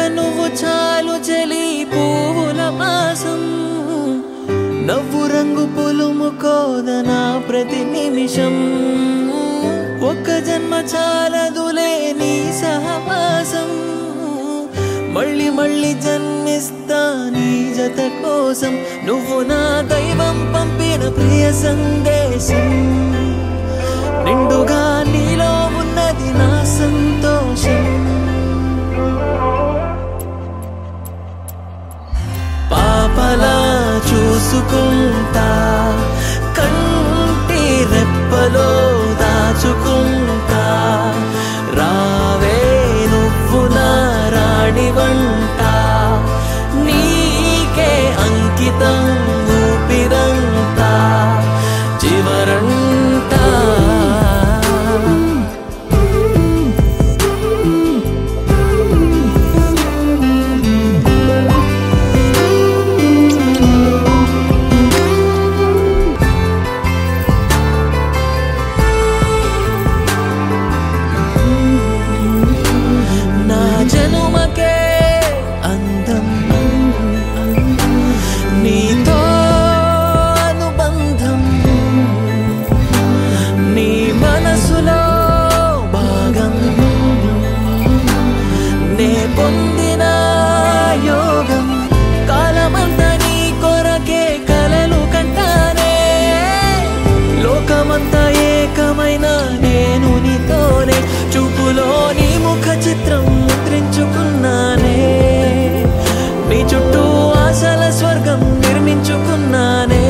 నువ్వు చాలు చలి పువ్వుల మాసం నవ్వు రంగు పులుముకోదనా ప్రతి నిమిషం ఒక్క జన్మ చాలదులే నీ సహవాసం మళ్ళీ మళ్ళీ జన్మిస్తా నీ జత కోసం నువ్వు నా దైవం పంపిన ప్రియ సందేశం నిండుగా నీలో ఉన్నది నా సంతోషం పాపలా చూసుకుంటా కంటి రెప్పలో దాచుకుంటా రావే నువ్వు నా రాణి వంట నీకే అంకితం ఊపిరంతా చివరంతా నా జనుమకే అందం నీతో అనుబంధం నీ మనసులో భాగం నే పొందిన యోగం కాలమంతా నీ కొరకే కలలు కంటానే లోకమంతా ఏకమైన నేను నీతోనే చూపులో నీ ముఖ చిత్రం ముద్రించుకున్నానే నీ చుట్టూ ఆశల స్వర్గం నిర్మించుకున్నానే